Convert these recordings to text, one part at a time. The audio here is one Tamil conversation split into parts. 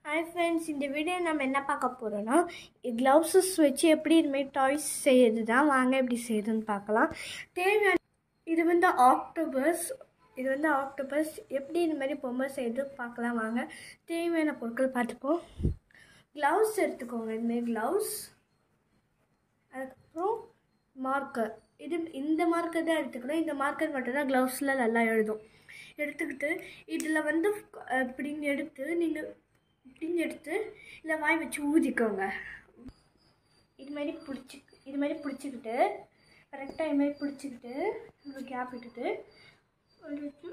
ஹாய் ஃப்ரெண்ட்ஸ் இந்த வீடியோ நம்ம என்ன பார்க்க போகிறோன்னா க்ளவுஸஸ் வச்சு எப்படி இதுமாரி டாய்ஸ் செய்யறது தான் வாங்க எப்படி செய்யுதுன்னு பார்க்கலாம் தேவையான இது வந்து ஆக்டோபஸ் இது வந்து ஆக்டோபஸ் எப்படி இந்த மாதிரி பொம்மை செய்யுது பார்க்கலாம் வாங்க தேவையான பொருட்கள் பார்த்துப்போம் க்ளவுஸ் எடுத்துக்கோங்க இதுமாரி க்ளவுஸ் அதுக்கப்புறம் மார்க்கர் இது இந்த மார்க்கர் தான் எடுத்துக்கணும் இந்த மார்க்கர் மட்டும்தான் க்ளவுஸில் நல்லா எழுதும் எடுத்துக்கிட்டு இதில் வந்து அஹ், இப்படின்னு எடுத்து நீங்கள் இப்படின்னு எடுத்து இல்லை வாய் வச்சு ஊதிக்கோங்க இது மாதிரி பிடிச்சி இது மாதிரி பிடிச்சிக்கிட்டு கரெக்டாக இது மாதிரி பிடிச்சிக்கிட்டு ஒரு கேப் விட்டுட்டு வச்சு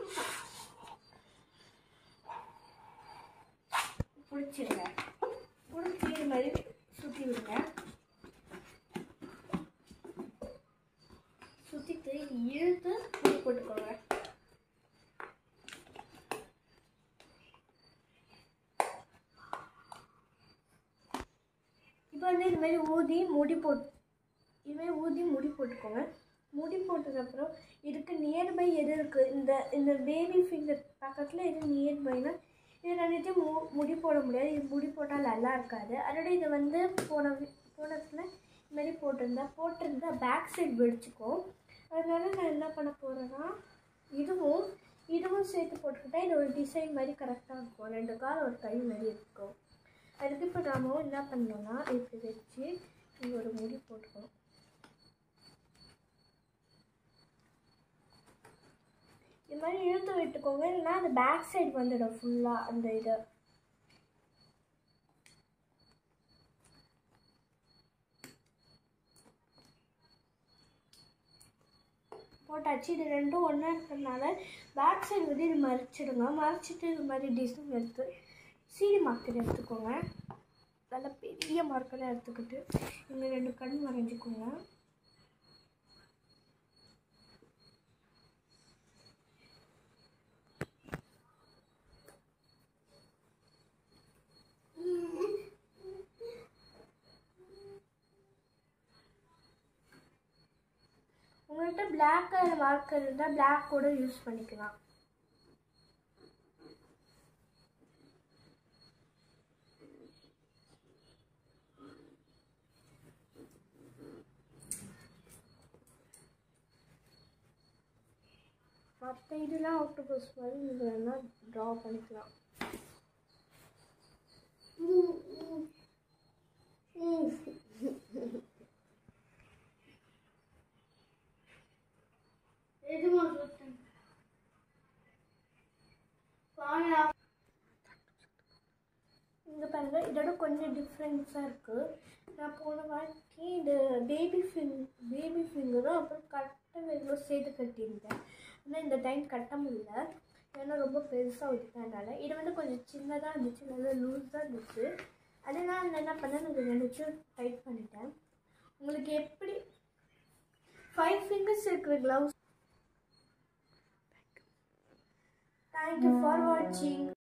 பிடிச்சிருங்க பிடிச்சி இது மாதிரி சுற்றி விடுங்க சுற்றிட்டு இது இழுத்து மூடி போட்டுக்கோங்க இப்போ வந்து இது மாதிரி ஊதி முடி போட் இது மாதிரி ஊதி முடி போட்டுக்கோங்க முடி போட்டதுக்கப்புறம் இதுக்கு நியர்பை எது இருக்குது இந்த இந்த பேபி ஃபிங்கர் பக்கத்தில் எது நியர்பைனா இது ரெண்டுத்தையும் மு முடி போட முடியாது இது முடி போட்டால் நல்லா இருக்காது அதோட இதை வந்து போன வி- போனதுல இது மாதிரி போட்டிருந்தா போட்டிருந்தா பேக் சைடு வெடிச்சுக்கும் அதனால நான் என்ன பண்ண போகிறேன்னா இதுவும் இதுவும் சேர்த்து போட்டுக்கிட்டா இது ஒரு டிசைன் மாதிரி கரெக்டாக இருக்கும் ரெண்டு கால் ஒரு கை மாதிரி இருக்கும் அதுக்கு இப்போ நாம என்ன பண்ணோம்னா இப்படி வச்சு இங்கே ஒரு முடி போட்டுக்கணும் இது மாதிரி இழுத்து விட்டுக்கோங்க இல்லைன்னா அந்த பேக் சைடு வந்துடும் ஃபுல்லாக அந்த இது போட்டாச்சு இது ரெண்டும் ஒன்றா இருக்கிறதுனால பேக் சைடு வந்து இது மறைச்சிடுங்க மறைச்சிட்டு இது மாதிரி டிசைன் எடுத்து சீடி மார்க்கர் எடுத்துக்கோங்க நல்ல பெரிய மார்க்கராக எடுத்துக்கிட்டு இங்கே ரெண்டு கண் வரைஞ்சிக்கோங்க உங்கள்கிட்ட பிளாக் கலர் மார்க்கர் இருந்தால் பிளாக் கூட யூஸ் பண்ணிக்கலாம் மற்ற இதெல்லாம் ஆக்டோபஸ் மாதிரி நீங்கள் வேணால் ட்ரா பண்ணிக்கலாம் எதுமா சுத்தம் இங்கே பாருங்க இதோட கொஞ்சம் டிஃப்ரென்ஸாக இருக்குது நான் போன வாட்டி இந்த பேபி ஃபிங் பேபி ஃபிங்கரும் அப்புறம் கட்டை விரலும் சேர்த்து கட்டியிருந்தேன் ஆனால் இந்த டைம் கட்ட முடியல ஏன்னா ரொம்ப பெருசாக வச்சுட்டதுனால இது வந்து கொஞ்சம் சின்னதாக இருந்துச்சு நல்லா லூஸாக இருந்துச்சு அதனால் நான் என்ன பண்ணேன் நான் ரெண்டுச்சும் டைட் பண்ணிட்டேன் உங்களுக்கு எப்படி ஃபைவ் ஃபிங்கர்ஸ் இருக்கிற க்ளவுஸ் தேங்க்யூ ஃபார் வாட்சிங்